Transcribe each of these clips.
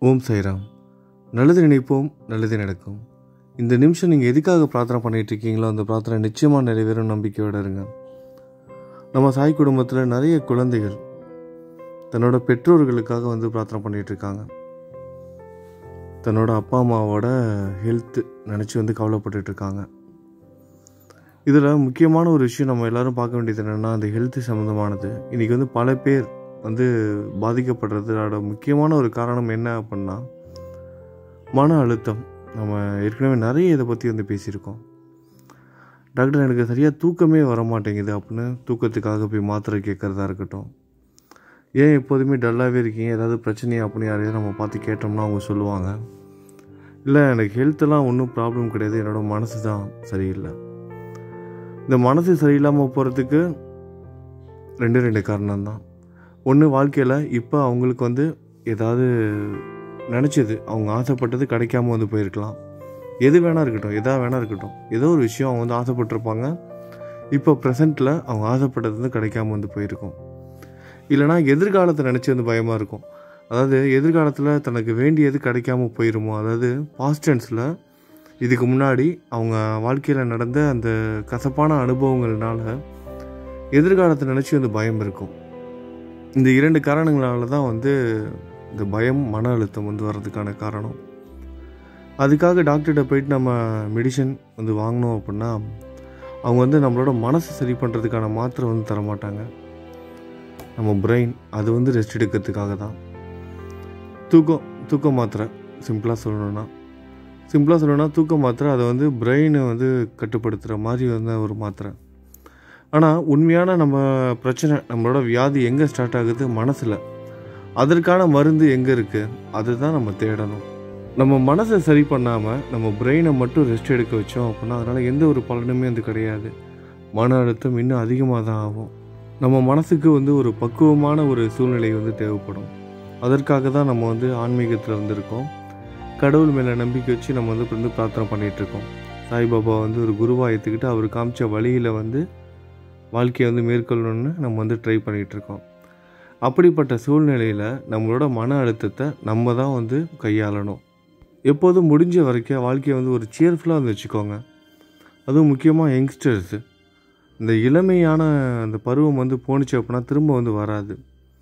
ஓம் சைராம் நல்லது நினைப்போம் நல்லது நடக்கும் இந்த நிமிஷம் நீங்கள் எதுக்காக பிரார்த்தனை பண்ணிட்டு இருக்கீங்களோ அந்த பிரார்த்தனை நிச்சயமாக நிறைவேறும் நம்பிக்கையோட இருங்க நம்ம சாய் குடும்பத்தில் நிறைய குழந்தைகள் தன்னோட பெற்றோர்களுக்காக வந்து பிரார்த்தனை பண்ணிட்டு இருக்காங்க தன்னோட அப்பா அம்மாவோட ஹெல்த் நினச்சி வந்து கவலைப்பட்டுட்டு இருக்காங்க இதில் முக்கியமான ஒரு விஷயம் நம்ம எல்லாரும் பார்க்க வேண்டியது என்னென்னா அந்த ஹெல்த் சம்மந்தமானது இன்றைக்கி வந்து பல பேர் வந்து பாதிக்கப்படுறதோட முக்கியமான ஒரு காரணம் என்ன அப்படின்னா மன அழுத்தம் நம்ம ஏற்கனவே நிறைய இதை பற்றி வந்து பேசியிருக்கோம் டாக்டர் எனக்கு சரியாக தூக்கமே வர மாட்டேங்குது அப்படின்னு தூக்கத்துக்காக போய் மாத்திரை கேட்குறதா இருக்கட்டும் ஏன் எப்போதுமே டல்லாகவே இருக்கீங்க ஏதாவது பிரச்சனையா அப்படின்னு யாரையாவது நம்ம பார்த்து கேட்டோம்னா அவங்க சொல்லுவாங்க இல்லை எனக்கு ஹெல்த்தெல்லாம் ஒன்றும் ப்ராப்ளம் கிடையாது என்னோடய மனசு தான் சரியில்லை இந்த மனசு சரியில்லாமல் போகிறதுக்கு ரெண்டு ரெண்டு காரணம் தான் ஒன்று வாழ்க்கையில் இப்போ அவங்களுக்கு வந்து ஏதாவது நினச்சது அவங்க ஆசைப்பட்டது கிடைக்காம வந்து போயிருக்கலாம் எது வேணா இருக்கட்டும் எதா வேணா இருக்கட்டும் ஏதோ ஒரு விஷயம் அவங்க வந்து ஆசைப்பட்டிருப்பாங்க இப்போ ப்ரெசண்ட்டில் அவங்க ஆசைப்பட்டது வந்து கிடைக்காம வந்து போயிருக்கும் இல்லைனா எதிர்காலத்தை நினச்சி வந்து பயமாக இருக்கும் அதாவது எதிர்காலத்தில் தனக்கு வேண்டியது கிடைக்காம போயிருமோ அதாவது பாஸ்டன்ஸில் இதுக்கு முன்னாடி அவங்க வாழ்க்கையில் நடந்த அந்த கசப்பான அனுபவங்கள்னால எதிர்காலத்தை நினச்சி வந்து பயம் இருக்கும் இந்த இரண்டு காரணங்களால தான் வந்து இந்த பயம் மன அழுத்தம் வந்து வர்றதுக்கான காரணம் அதுக்காக டாக்டர்கிட்ட போயிட்டு நம்ம மெடிசன் வந்து வாங்கினோம் அப்படின்னா அவங்க வந்து நம்மளோட மனசை சரி பண்ணுறதுக்கான மாத்திரை வந்து தர மாட்டாங்க நம்ம பிரெயின் அது வந்து ரெஸ்ட் எடுக்கிறதுக்காக தான் தூக்கம் தூக்க மாத்திரை சிம்பிளாக சொல்லணும்னா சிம்பிளாக சொல்லணும்னா தூக்க மாத்திரை அதை வந்து பிரெயினை வந்து கட்டுப்படுத்துகிற மாதிரி வந்து ஒரு மாத்திரை ஆனால் உண்மையான நம்ம பிரச்சனை நம்மளோட வியாதி எங்கே ஸ்டார்ட் ஆகுது மனசில் அதற்கான மருந்து எங்கே இருக்குது அதுதான் நம்ம தேடணும் நம்ம மனசை சரி பண்ணாமல் நம்ம பிரெயினை மட்டும் ரெஸ்ட் எடுக்க வச்சோம் அப்படின்னா அதனால் எந்த ஒரு பலனுமே வந்து கிடையாது மன அழுத்தம் இன்னும் அதிகமாக தான் ஆகும் நம்ம மனசுக்கு வந்து ஒரு பக்குவமான ஒரு சூழ்நிலை வந்து தேவைப்படும் அதற்காக தான் நம்ம வந்து ஆன்மீகத்தில் வந்திருக்கோம் கடவுள் மேலே நம்பிக்கை வச்சு நம்ம வந்து வந்து பிரார்த்தனை பண்ணிகிட்ருக்கோம் சாய்பாபா வந்து ஒரு குருவாக ஏற்றுக்கிட்டு அவர் காமிச்ச வழியில் வந்து வாழ்க்கையை வந்து மேற்கொள்ளணும்னு நம்ம வந்து ட்ரை பண்ணிகிட்ருக்கோம் அப்படிப்பட்ட சூழ்நிலையில் நம்மளோட மன அழுத்தத்தை நம்ம தான் வந்து கையாளணும் எப்போதும் முடிஞ்ச வரைக்கும் வாழ்க்கையை வந்து ஒரு சியர்ஃபுல்லாக வந்து வச்சுக்கோங்க அதுவும் முக்கியமாக யங்ஸ்டர்ஸு இந்த இளமையான அந்த பருவம் வந்து போணுச்சு அப்படின்னா திரும்ப வந்து வராது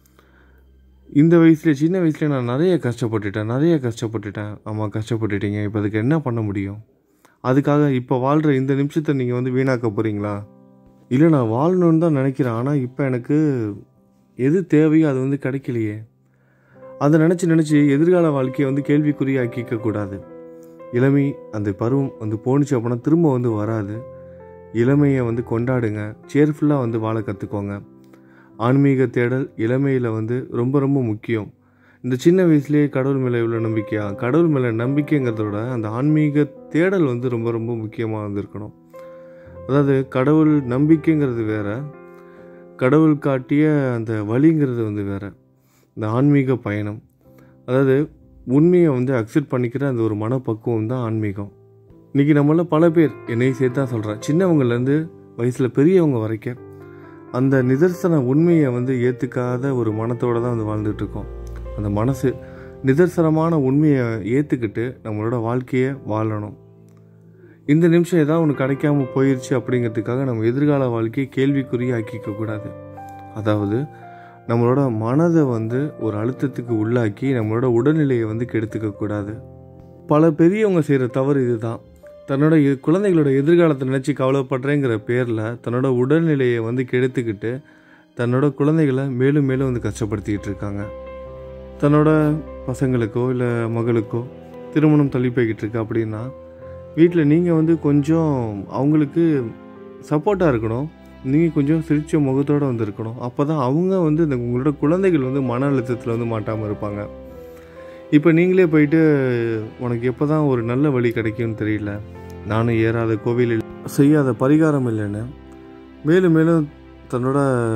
இந்த வயசுல சின்ன வயசுல நான் நிறைய கஷ்டப்பட்டுட்டேன் நிறைய கஷ்டப்பட்டுட்டேன் ஆமாம் கஷ்டப்பட்டுட்டீங்க இப்போ அதுக்கு என்ன பண்ண முடியும் அதுக்காக இப்போ வாழ்கிற இந்த நிமிஷத்தை நீங்கள் வந்து வீணாக்க போகிறீங்களா இல்லை நான் வாழணும்னு தான் நினைக்கிறேன் ஆனால் இப்போ எனக்கு எது தேவையோ அது வந்து கிடைக்கலையே அதை நினச்சி நினச்சி எதிர்கால வாழ்க்கையை வந்து கேள்விக்குறியாக்கிக்க கூடாது இளமை அந்த பருவம் வந்து போணுச்சு அப்படின்னா திரும்ப வந்து வராது இளமையை வந்து கொண்டாடுங்க சேர்ஃபுல்லாக வந்து வாழ கற்றுக்கோங்க ஆன்மீக தேடல் இளமையில் வந்து ரொம்ப ரொம்ப முக்கியம் இந்த சின்ன வயசுலேயே கடவுள் மேலே இவ்வளோ நம்பிக்கையா கடவுள் மேலே நம்பிக்கைங்கிறத விட அந்த ஆன்மீக தேடல் வந்து ரொம்ப ரொம்ப முக்கியமாக வந்திருக்கணும் அதாவது கடவுள் நம்பிக்கைங்கிறது வேற கடவுள் காட்டிய அந்த வழிங்கிறது வந்து வேற இந்த ஆன்மீக பயணம் அதாவது உண்மையை வந்து அக்செப்ட் பண்ணிக்கிற அந்த ஒரு மனப்பக்குவம் தான் ஆன்மீகம் இன்றைக்கி நம்மள பல பேர் என்னையும் சேர்த்து தான் சொல்கிறேன் சின்னவங்கலேருந்து வயசில் பெரியவங்க வரைக்கும் அந்த நிதர்சன உண்மையை வந்து ஏற்றுக்காத ஒரு மனத்தோடு தான் வந்து வாழ்ந்துட்டு இருக்கோம் அந்த மனசு நிதர்சனமான உண்மையை ஏற்றுக்கிட்டு நம்மளோட வாழ்க்கையை வாழணும் இந்த நிமிஷம் ஏதாவது ஒன்று கிடைக்காம போயிடுச்சு அப்படிங்கிறதுக்காக நம்ம எதிர்கால வாழ்க்கையை கேள்விக்குறியாக்கிக்க கூடாது அதாவது நம்மளோட மனதை வந்து ஒரு அழுத்தத்துக்கு உள்ளாக்கி நம்மளோட உடல்நிலையை வந்து கெடுத்துக்க கூடாது பல பெரியவங்க செய்கிற தவறு இதுதான் தன்னோட எ- குழந்தைகளோட எதிர்காலத்தை நினச்சி கவலைப்படுறேங்கிற பேரில் தன்னோட உடல்நிலையை வந்து கெடுத்துக்கிட்டு தன்னோட குழந்தைகளை மேலும் மேலும் வந்து கஷ்டப்படுத்திக்கிட்டு இருக்காங்க தன்னோட பசங்களுக்கோ இல்லை மகளுக்கோ திருமணம் தள்ளி போய்கிட்டு இருக்கு அப்படின்னா வீட்டில் நீங்கள் வந்து கொஞ்சம் அவங்களுக்கு சப்போர்ட்டாக இருக்கணும் நீங்கள் கொஞ்சம் சிரிச்ச முகத்தோடு வந்து இருக்கணும் அப்போ தான் அவங்க வந்து இந்த உங்களோட குழந்தைகள் வந்து மன அழுத்தத்தில் வந்து மாட்டாமல் இருப்பாங்க இப்போ நீங்களே போயிட்டு உனக்கு எப்போ தான் ஒரு நல்ல வழி கிடைக்கும்னு தெரியல நானும் ஏறாத கோவிலில் செய்யாத பரிகாரம் இல்லைன்னு மேலும் மேலும் தன்னோட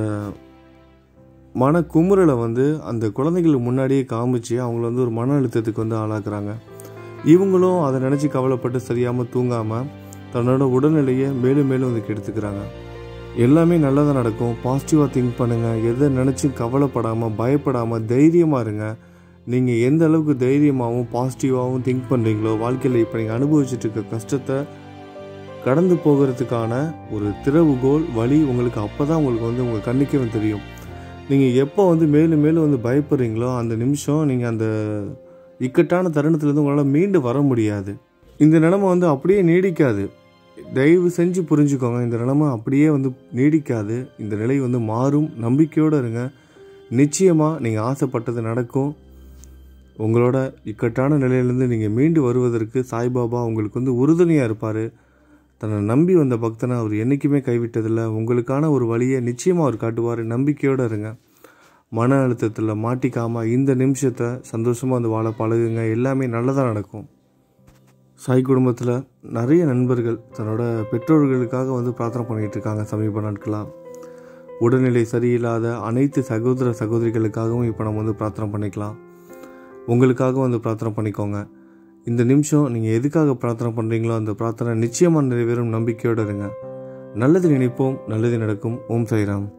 மன குமுறலை வந்து அந்த குழந்தைகளுக்கு முன்னாடியே காமிச்சு அவங்கள வந்து ஒரு மன அழுத்தத்துக்கு வந்து ஆளாக்குறாங்க இவங்களும் அதை நினச்சி கவலைப்பட்டு சரியாமல் தூங்காமல் தன்னோட உடல்நிலையை மேலும் மேலும் வந்து கெடுத்துக்கிறாங்க எல்லாமே நல்லதாக நடக்கும் பாசிட்டிவாக திங்க் பண்ணுங்கள் எதை நினச்சும் கவலைப்படாமல் பயப்படாமல் தைரியமாக இருங்க நீங்கள் எந்த அளவுக்கு தைரியமாகவும் பாசிட்டிவாகவும் திங்க் பண்ணுறீங்களோ வாழ்க்கையில் இப்போ நீங்கள் அனுபவிச்சுட்டு இருக்க கஷ்டத்தை கடந்து போகிறதுக்கான ஒரு திறவுகோல் வழி உங்களுக்கு அப்போ தான் உங்களுக்கு வந்து உங்கள் கண்ணுக்கே வந்து தெரியும் நீங்கள் எப்போ வந்து மேலும் மேலும் வந்து பயப்படுறீங்களோ அந்த நிமிஷம் நீங்கள் அந்த இக்கட்டான தருணத்துலேருந்து உங்களால் மீண்டு வர முடியாது இந்த நிலைமை வந்து அப்படியே நீடிக்காது தயவு செஞ்சு புரிஞ்சுக்கோங்க இந்த நிலைமை அப்படியே வந்து நீடிக்காது இந்த நிலை வந்து மாறும் நம்பிக்கையோடு இருங்க நிச்சயமாக நீங்கள் ஆசைப்பட்டது நடக்கும் உங்களோட இக்கட்டான நிலையிலேருந்து நீங்கள் மீண்டு வருவதற்கு சாய்பாபா உங்களுக்கு வந்து உறுதுணையாக இருப்பார் தன்னை நம்பி வந்த பக்தனை அவர் என்றைக்குமே கைவிட்டதில்லை உங்களுக்கான ஒரு வழியை நிச்சயமாக அவர் காட்டுவார் நம்பிக்கையோடு இருங்க மன அழுத்தத்தில் மாட்டிக்காமல் இந்த நிமிஷத்தை சந்தோஷமாக வந்து வாழ பழகுங்க எல்லாமே நல்லதாக நடக்கும் சாய் குடும்பத்தில் நிறைய நண்பர்கள் தன்னோட பெற்றோர்களுக்காக வந்து பிரார்த்தனை பண்ணிகிட்டு இருக்காங்க சமீப நாட்களாக உடல்நிலை சரியில்லாத அனைத்து சகோதர சகோதரிகளுக்காகவும் இப்போ நம்ம வந்து பிரார்த்தனை பண்ணிக்கலாம் உங்களுக்காக வந்து பிரார்த்தனை பண்ணிக்கோங்க இந்த நிமிஷம் நீங்கள் எதுக்காக பிரார்த்தனை பண்ணுறீங்களோ அந்த பிரார்த்தனை நிச்சயமாக நிறைவேறும் நம்பிக்கையோடு இருங்க நல்லது நினைப்போம் நல்லது நடக்கும் ஓம் சாய்ராம்